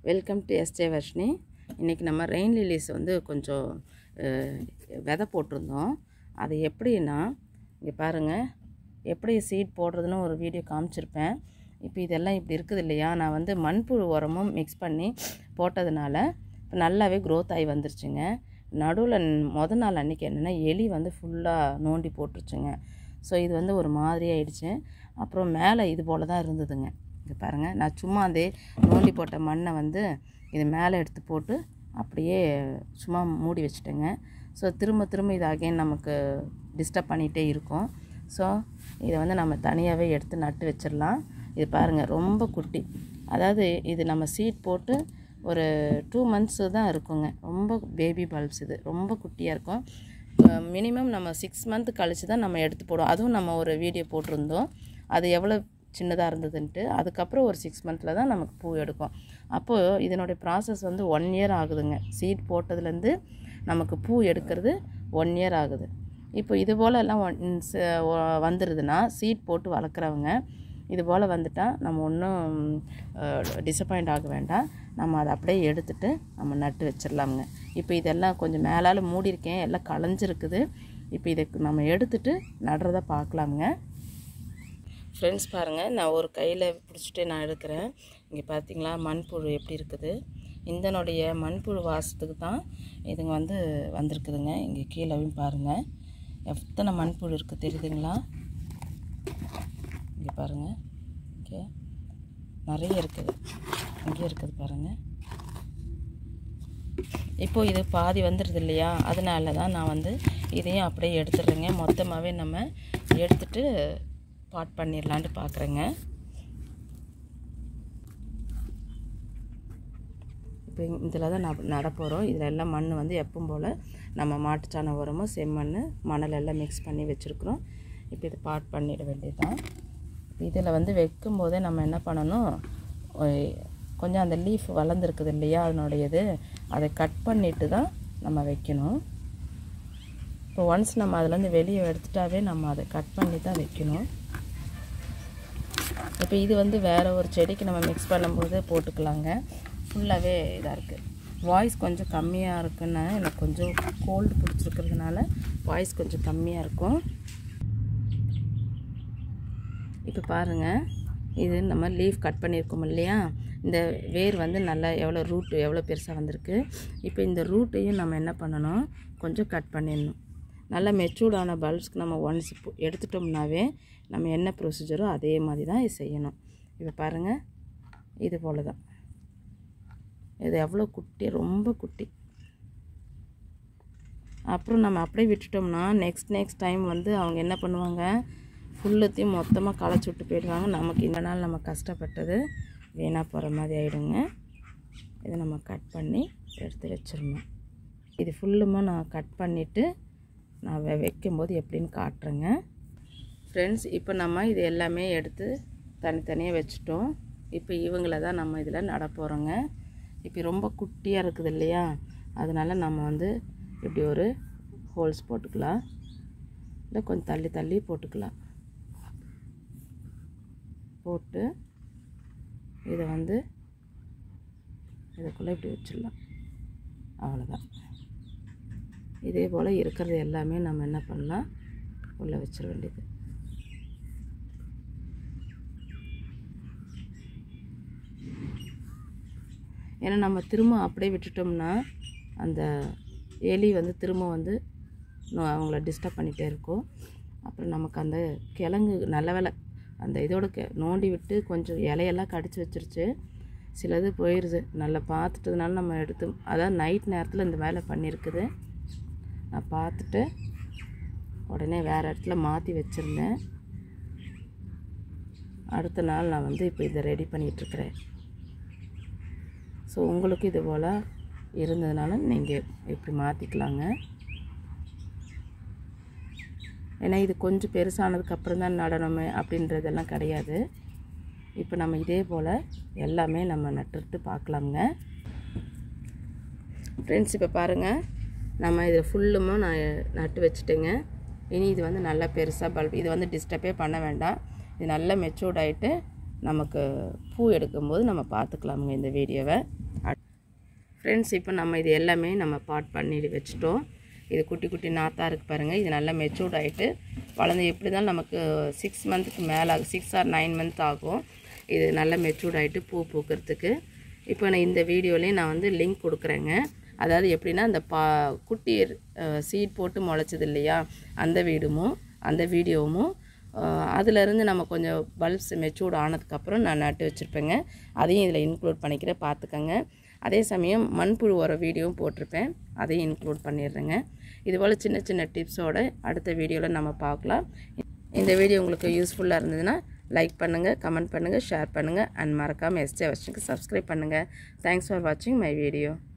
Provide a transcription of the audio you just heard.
welcome to SJ Varshini இன்றைக்கி நம்ம rain lilies வந்து கொஞ்சம் அஹ், விதை போட்டிருந்தோம் அது எப்படின்னா இங்கே பாருங்கள் எப்படி சீட் போடுறதுன்னு ஒரு வீடியோ காமிச்சிருப்பேன் இப்போ இதெல்லாம் இப்படி இருக்குது இல்லையா நான் வந்து மண்புழு உரமும் மிக்ஸ் பண்ணி போட்டதுனால இப்போ நல்லாவே க்ரோத் ஆகி வந்துருச்சுங்க நடுவில் முத நாள் அன்றைக்கி என்னென்னா எலி வந்து ஃபுல்லாக நோண்டி போட்டுருச்சுங்க ஸோ இது வந்து ஒரு மாதிரி ஆயிடுச்சு அப்புறம் மேலே இது போல் தான் இருந்ததுங்க இங்கே பாருங்கள் நான் சும்மா அதே நோண்டி போட்ட மண்ணை வந்து இது மேலே எடுத்து போட்டு அப்படியே சும்மா மூடி வச்சுட்டேங்க ஸோ திரும்ப திரும்ப இது அகைன் நமக்கு டிஸ்டர்ப் பண்ணிகிட்டே இருக்கும் ஸோ இதை வந்து நம்ம தனியாகவே எடுத்து நட்டு வச்சிடலாம் இது பாருங்கள் ரொம்ப குட்டி அதாவது இது நம்ம சீட் போட்டு ஒரு டூ மந்த்ஸு தான் இருக்குங்க ரொம்ப பேபி பல்ப்ஸ் இது ரொம்ப குட்டியாக இருக்கும் மினிமம் நம்ம சிக்ஸ் மந்த் கழித்து தான் நம்ம எடுத்து போடுவோம் அதுவும் நம்ம ஒரு வீடியோ போட்டிருந்தோம் அது எவ்வளோ சின்னதாக இருந்ததுன்ட்டு அதுக்கப்புறம் ஒரு சிக்ஸ் மந்தில் தான் நமக்கு பூ எடுக்கும் அப்போது இதனுடைய ப்ராசஸ் வந்து ஒன் இயர் ஆகுதுங்க சீட் போட்டதுலேருந்து நமக்கு பூ எடுக்கிறது ஒன் இயர் ஆகுது இப்போ இது போல் எல்லாம் ஒன் ச- ஒ- வந்துடுதுன்னா சீட் போட்டு வளர்க்குறவங்க இது போல் வந்துட்டால் நம்ம ஒன்றும் டிசப்பாயிண்ட் ஆக வேண்டாம் நம்ம அதை அப்படியே எடுத்துட்டு நம்ம நட்டு வச்சிடலாமுங்க இப்போ இதெல்லாம் கொஞ்சம் மேலால் மூடியிருக்கேன் எல்லாம் களைஞ்சிருக்குது இப்போ இதை நம்ம எடுத்துட்டு நடுறத பார்க்கலாமுங்க ஃப்ரெண்ட்ஸ் பாருங்கள் நான் ஒரு கையில் பிடிச்சிட்டு நான் எடுக்கிறேன் இங்கே பார்த்தீங்களா மண்புழு எப்படி இருக்குது இந்தனுடைய மண்புழு வாசத்துக்கு தான் இதுங்க வந்து வந்திருக்குதுங்க இங்கே கீழேயும் பாருங்கள் எத்தனை மண்புழு இருக்குது தெரியுதுங்களா இங்கே பாருங்கள் ஓகே நிறைய இருக்குது இங்கே இருக்குது பாருங்கள் இப்போ இது பாதி வந்துடுது இல்லையா அதனால தான் நான் வந்து இதையும் அப்படியே எடுத்துடுறேங்க மொத்தமாகவே நம்ம எடுத்துட்டு பாட் பண்ணிடலான்ட்டு பார்க்குறேங்க இப்போ இதில் தான் நட நட போகிறோம் இதில் எல்லாம் மண் வந்து எப்பவும் போல் நம்ம மாட்டுச்சாண உரமும் செம்மண் மணல் எல்லாம் மிக்ஸ் பண்ணி வச்சுருக்குறோம் இப்போ இது பாட் பண்ணிட வேண்டியதுதான் இதில் வந்து வைக்கும் போதே நம்ம என்ன பண்ணணும் ஒய்- கொஞ்சம் அந்த லீஃப் வளர்ந்துருக்குது இல்லையா அதனுடையது அதை கட் பண்ணிட்டு தான் நம்ம வைக்கணும் இப்போ ஒன்ஸ் நம்ம அதுலேருந்து வெளியே எடுத்துட்டாவே நம்ம அதை கட் பண்ணி தான் வைக்கணும் இப்போ இது வந்து வேறு ஒரு செடிக்கு நம்ம மிக்ஸ் பண்ணும்போது போட்டுக்கலாங்க ஃபுல்லாகவே இதாக இருக்குது வாய்ஸ் கொஞ்சம் கம்மியாக இருக்குன்னு எனக்கு கொஞ்சம் கோல்டு பிடிச்சிருக்கிறதுனால வாய்ஸ் கொஞ்சம் கம்மியாக இருக்கும் இப்போ பாருங்கள் இது நம்ம லீஃப் கட் பண்ணியிருக்கோம் இல்லையா இந்த வேர் வந்து நல்லா எவ்வளோ ரூட் எவ்வளோ பெருசாக வந்திருக்கு இப்போ இந்த ரூட்டையும் நம்ம என்ன பண்ணணும் கொஞ்சம் கட் பண்ணிடணும் நல்லா மெச்சூர்டான பல்ப்ஸ்க்கு நம்ம ஒன்ஸ் எடுத்துட்டோம்னாவே நம்ம என்ன ப்ரொசீஜரோ அதே மாதிரி தான் இது செய்யணும் இப்போ பாருங்கள் இது போல தான் இது எவ்வளோ குட்டி ரொம்ப குட்டி அப்புறம் நம்ம அப்படியே விட்டுட்டோம்னா நெக்ஸ்ட் நெக்ஸ்ட் டைம் வந்து அவங்க என்ன பண்ணுவாங்க ஃபுல்லத்தையும் மொத்தமாக களைச்சி விட்டு போயிடுவாங்க நமக்கு இந்த நாள் நம்ம கஷ்டப்பட்டது வீணாக போகிற மாதிரி ஆகிடுங்க இதை நம்ம கட் பண்ணி எடுத்து வச்சிடணும் இது ஃபுல்லுமா நான் கட் பண்ணிவிட்டு நான் வெ- வைக்கும்போது எப்படின்னு காட்டுறேங்க ஃப்ரெண்ட்ஸ் இப்போ நம்ம இது எல்லாமே எடுத்து தனித்தனியாக வச்சுட்டோம் இப்போ இவங்கள தான் நம்ம இதில் நட போகிறோங்க இப்போ ரொம்ப குட்டியாக இருக்குது இல்லையா அதனால நம்ம வந்து இப்படி ஒரு ஹோல்ஸ் போட்டுக்கலாம் இல்லை கொஞ்சம் தள்ளி தள்ளி போட்டுக்கலாம் போட்டு இதை வந்து இதுக்குள்ளே இப்படி வச்சிடலாம் அவ்வளோதான் இதே போல் இருக்கிறது எல்லாமே நம்ம என்ன பண்ணலாம் உள்ளே வச்சிட வேண்டியது ஏன்னா நம்ம திரும்ப அப்படியே விட்டுட்டோம்னா அந்த எலி வந்து திரும்ப வந்து நோ- அவங்கள டிஸ்டர்ப் பண்ணிகிட்டே இருக்கும் அப்புறம் நமக்கு அந்த கிழங்கு நல்ல வேலை அந்த இதோட கெ நோண்டி விட்டு கொஞ்சம் இலையெல்லாம் கடிச்சு வச்சிருச்சு சிலது போயிடுது நல்லா பார்த்துட்டதுனால நம்ம எடுத்து அதான் நைட் நேரத்தில் இந்த வேலை பண்ணியிருக்குது நான் பார்த்துட்டு உடனே வேறு இடத்துல மாற்றி வச்சுருந்தேன் அடுத்த நாள் நான் வந்து இப்போ இதை ரெடி பண்ணிகிட்ருக்கிறேன் ஸோ உங்களுக்கு இது போல் இருந்ததுனால நீங்கள் இப்படி மாற்றிக்கலாங்க ஏன்னா இது கொஞ்சம் பெருசானதுக்கு அப்புறம் தான் நடனமே அப்படின்றதெல்லாம் கிடையாது இப்போ நம்ம இதே போல் எல்லாமே நம்ம நட்டுட்டு பார்க்கலாங்க ஃப்ரெண்ட்ஸ் இப்போ பாருங்கள் நம்ம இதை ஃபுல்லுமா நான் நட்டு வச்சுட்டேங்க இனி இது வந்து நல்லா பெருசாக பல்ப் இது வந்து டிஸ்டர்பே பண்ண வேண்டாம் இது நல்லா மெச்சூர்ட் ஆகிட்டு நமக்கு பூ எடுக்கும்போது நம்ம பார்த்துக்கலாமுங்க இந்த வீடியோவை ஃப்ரெண்ட்ஸ் இப்போ நம்ம இது எல்லாமே நம்ம பாட் பண்ணி வச்சுட்டோம் இது குட்டி குட்டி நாத்தாக இருக்குது பாருங்கள் இது நல்லா மெச்சூர்ட் ஆகிட்டு வளர்ந்து எப்படி தான் நமக்கு சிக்ஸ் மந்த்துக்கு மேலே ஆகும் சிக்ஸ் ஆர் நைன் மந்த் ஆகும் இது நல்லா மெச்சூர்ட் ஆகிட்டு பூ பூக்கிறதுக்கு இப்போ நான் இந்த வீடியோலேயும் நான் வந்து லிங்க் கொடுக்குறேங்க அதாவது எப்படின்னா அந்த பா குட்டி சீட் போட்டு முளைச்சது இல்லையா அந்த வீடுமும் அந்த வீடியோவும் அதிலேருந்து நம்ம கொஞ்சம் பல்ப்ஸ் மெச்சூர்ட் ஆனதுக்கப்புறம் நான் நட்டு வச்சுருப்பேங்க அதையும் இதில் இன்க்ளூட் பண்ணிக்கிறேன் பார்த்துக்கங்க அதே சமயம் மண்புழு உர வீடியோவும் போட்டிருப்பேன் அதையும் இன்க்ளூட் பண்ணிடுறேங்க இதுபோல் சின்ன சின்ன டிப்ஸோடு அடுத்த வீடியோவில் நம்ம பார்க்கலாம் இந்த வீடியோ உங்களுக்கு யூஸ்ஃபுல்லாக இருந்ததுன்னா லைக் பண்ணுங்கள் கமெண்ட் பண்ணுங்கள் ஷேர் பண்ணுங்கள் அண்ட் மறக்காமல் எஸ்டி அவர்ஷனுக்கு சப்ஸ்கிரைப் பண்ணுங்கள் தேங்க்ஸ் ஃபார் வாட்சிங் மை வீடியோ